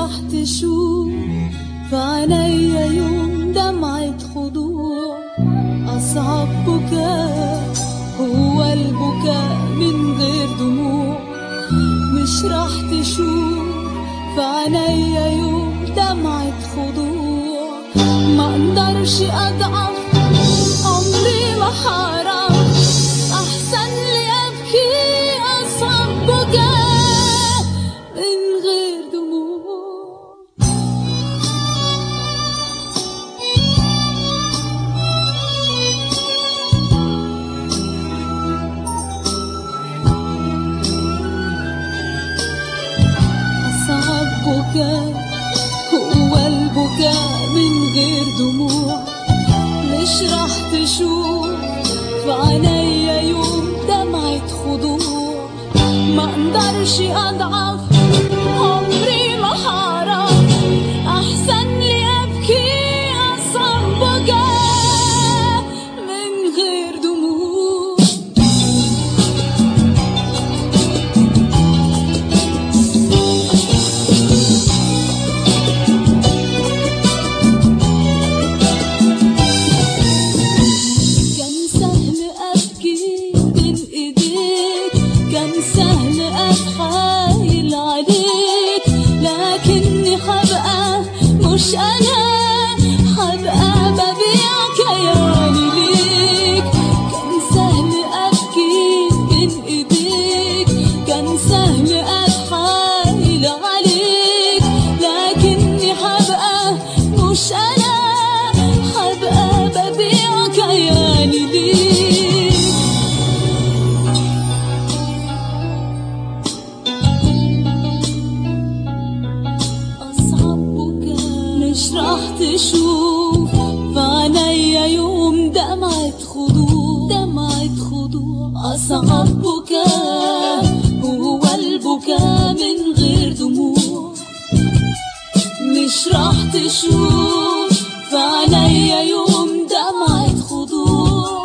راح تشوف في عينيا يوم دمعة خضوع أصعب بكاء هو البكاء من غير دموع مش راح تشوف في عينيا يوم دمعة خضوع ما اقدرش اضعف عمري ما حرام احسن لي ابكي اصعب بكاء من غير دموع أصعب بكاء هو البكاء من غير دموع مش راح تشوف في عينيا يوم دمعة خضوع ما اقدرش اضعف عمري ما حرام احسن لي ابكي اصعب بكاء من غير دموع كان سهل أبكي بين إيديك كان سهل أتحايل عليك لكني حبقى مش أنا حبقى ببيع كياني ليك كان سهل أبكي بين إيديك كان سهل أتحايل عليك لكني حبقى مش أنا حبقى ببيع كياني ليك أصعب بكاء مش راح تشوف في عينيا يوم دمعة خضوع دمعة خضوع أصعب بكاء هو البكاء من غير دموع مش راح تشوف في عينيا يوم دمعة خضوع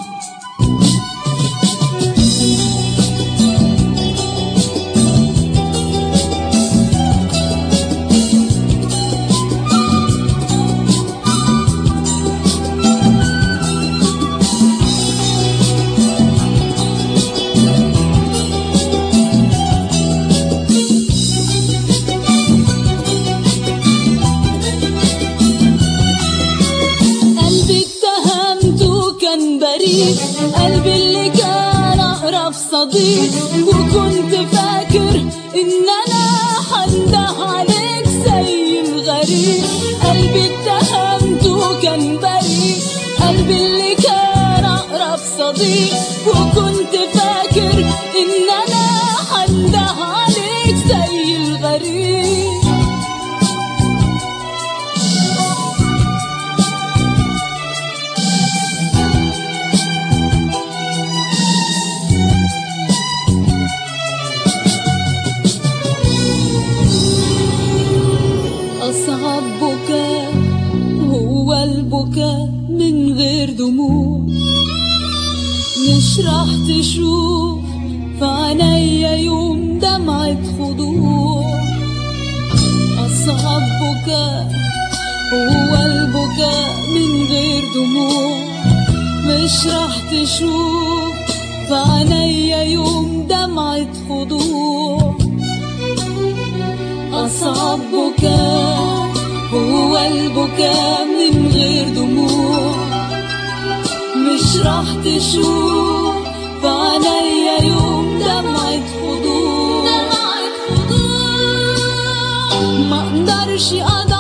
قلبي اتهمته كان بريء قلبي اللي كان اقرب صديق وكنت فاكر ان انا هنده عليك زي الغريب قلبي اتهمته كان بريء قلبي اللي كان اقرب صديق وكنت فاكر ان انا هنده عليك زي الغريب أصعب بكاء هو البكاء من غير دموع مش راح تشوف في عينيا يوم دمعة خضوع أصعب بكاء هو البكاء من غير دموع مش راح تشوف في عينيا يوم دمعة خضوع أصعب بكاء هو البكاء من غير دموع مش راح تشوف في عينيا يوم دمعة خضوع دمعة خضوع ما اقدرش اضعف